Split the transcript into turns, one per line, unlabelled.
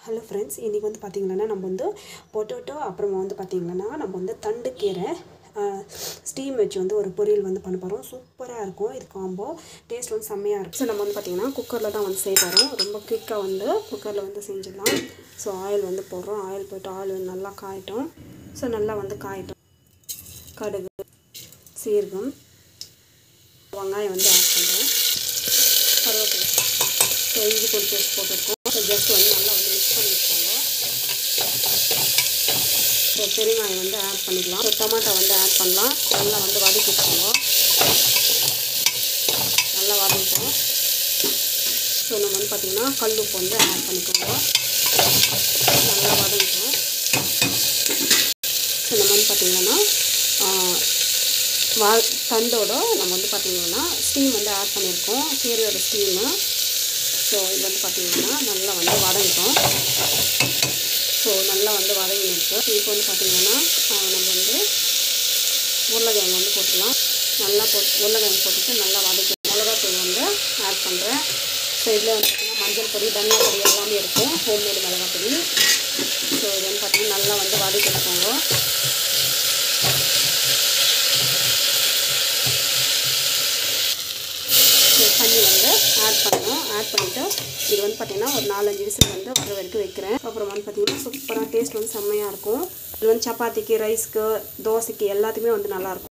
hello friends இன்றைக்கி வந்து பார்த்திங்கன்னா நம்ம வந்து பொட்டேட்டோ அப்புறமா வந்து பார்த்திங்கன்னா நம்ம வந்து தண்டுக்கீரை ஸ்டீம் வச்சு வந்து ஒரு பொரியல் வந்து பண்ண போகிறோம் சூப்பராக இருக்கும் இது காம்போ டேஸ்ட் வந்து செம்மையாக இருக்கும் ஸோ நம்ம வந்து பார்த்திங்கன்னா குக்கரில் தான் வந்து செய்ய போகிறோம் ரொம்ப குயிக்காக வந்து குக்கரில் வந்து செஞ்சிடலாம் ஸோ ஆயில் வந்து போடுறோம் ஆயில் போட்டு ஆயில் வந்து நல்லா காயட்டும் ஸோ நல்லா வந்து காயட்டும் கடுகு சீரகம் வெங்காயம் வந்து ஆட் பண்ணுறேன் கருவேப்பிலை ஸோ இஞ்சி கொஞ்சம் பேஸ்ட் போட்டிருக்கோம் ஸோ ஜஸ்ட் வந்து நல்லா வந்து மிக்ஸ் பண்ணி வச்சுக்கோங்க ஸோ பெருங்காயம் வந்து ஆட் பண்ணிக்கலாம் ஸோ டொமாட்டோ வந்து ஆட் பண்ணலாம் நல்லா வந்து வதக்கி வச்சுக்கோங்க நல்லா வதக்கிட்டோம் ஸோ நம்ம வந்து பார்த்திங்கன்னா கல் உப்பு வந்து ஆட் பண்ணிக்கோங்க நல்லா வதங்கிட்டோம் ஸோ நம்ம வந்து பார்த்திங்கன்னா வா தண்டோட நம்ம வந்து பார்த்திங்கன்னா ஸ்டீம் வந்து ஆட் பண்ணியிருக்கோம் கீரையோட ஸ்டீமு ஸோ இது வந்து பார்த்திங்கன்னா நல்லா வந்து வதங்கிட்டோம் ஸோ நல்லா வந்து வதங்கிருக்கு இப்போ வந்து பார்த்திங்கன்னா நம்ம வந்து உருளைக்கிழங்கு வந்து போட்டுக்கலாம் நல்லா போட்டு உருளைக்கிழங்கு போட்டுட்டு நல்லா வதக்கி மிளகாத்தூள் வந்து ஆட் பண்ணுறேன் ஸோ இதில் வந்து பார்த்திங்கன்னா மஞ்சள் பொடி தனியா பொடி எல்லாமே இருக்கும் ஹோம்மேடு மிளகாய் பொடி ஸோ இது வந்து பார்த்திங்கன்னா நல்லா வந்து வதக்கி எடுக்கோங்க தண்ணி வந்து ஆட் பண்ணணும் ஆட் பண்ணிவிட்டு இது வந்து பார்த்திங்கன்னா ஒரு நாலஞ்சு விசில் வந்து வர வரைக்கும் வைக்கிறேன் அப்புறம் வந்து பார்த்திங்கன்னா சூப்பராக டேஸ்ட் வந்து செம்மையாக இருக்கும் இது வந்து சப்பாத்திக்கு ரைஸ்க்கு தோசைக்கு எல்லாத்துக்குமே வந்து நல்லாயிருக்கும்